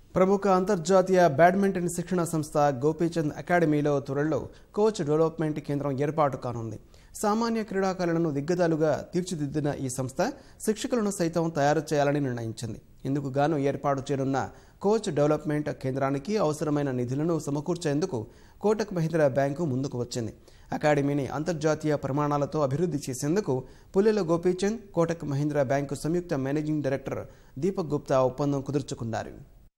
ప్రముఖ అంతర్జాతీయ బ్యాడ్మింటన్ శిక్షణ సంస్థ గోపీచంద్ అకాడమీలో త్వరలో కోచ్ డెవలప్మెంట్ కేంద్రం ఏర్పాటు కానుంది సామాన్య క్రీడాకారులను దిగ్గజాలుగా తీర్చిదిద్దిన ఈ సంస్థ శిక్షకులను సైతం తయారు చేయాలని నిర్ణయించింది ఇందుకు గాను ఏర్పాటు చేయనున్న కోచ్ డెవలప్మెంట్ కేంద్రానికి అవసరమైన నిధులను సమకూర్చేందుకు కోటక్ మహీంద్రా బ్యాంకు ముందుకు వచ్చింది అకాడమీని అంతర్జాతీయ ప్రమాణాలతో అభివృద్ధి చేసేందుకు పుల్లెల గోపీచంద్ కోటక్ మహీంద్రా బ్యాంకు సంయుక్త మేనేజింగ్ డైరెక్టర్ దీపక్ గుప్తా ఒప్పందం కుదుర్చుకున్నారు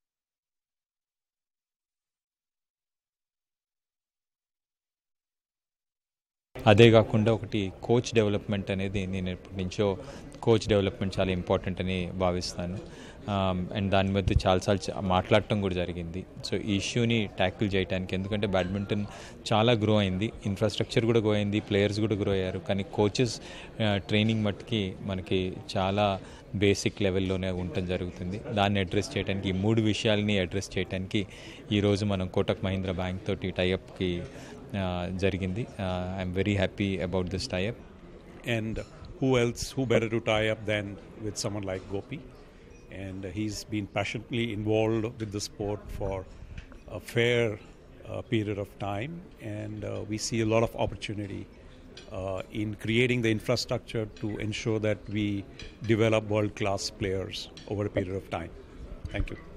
అదే కాకుండా ఒకటి కోచ్ డెవలప్మెంట్ అనేది నేను ఎప్పటి నుంచో కోచ్ డెవలప్మెంట్ చాలా ఇంపార్టెంట్ అని భావిస్తాను అండ్ దాని మీద చాలాసార్లు చ- మాట్లాడటం కూడా జరిగింది సో ఈ ఇష్యూని ట్యాకిల్ చేయడానికి ఎందుకంటే బ్యాడ్మింటన్ చాలా గ్రో అయింది ఇన్ఫ్రాస్ట్రక్చర్ కూడా గ్రో అయింది ప్లేయర్స్ కూడా గ్రో అయ్యారు కానీ కోచెస్ ట్రైనింగ్ మట్టుకి మనకి చాలా బేసిక్ లెవెల్లోనే ఉండటం జరుగుతుంది దాన్ని అడ్రస్ చేయడానికి ఈ మూడు విషయాల్ని అడ్రస్ చేయడానికి ఈరోజు మనం కోటక్ మహీంద్రా బ్యాంక్ తోటి టైఅప్కి జరిగింది I'm very happy about this tie up and who else who better to tie up than with someone like gopi and he's been passionately involved with the sport for a fair uh, period of time and uh, we see a lot of opportunity uh, in creating the infrastructure to ensure that we develop world class players over a period of time thank you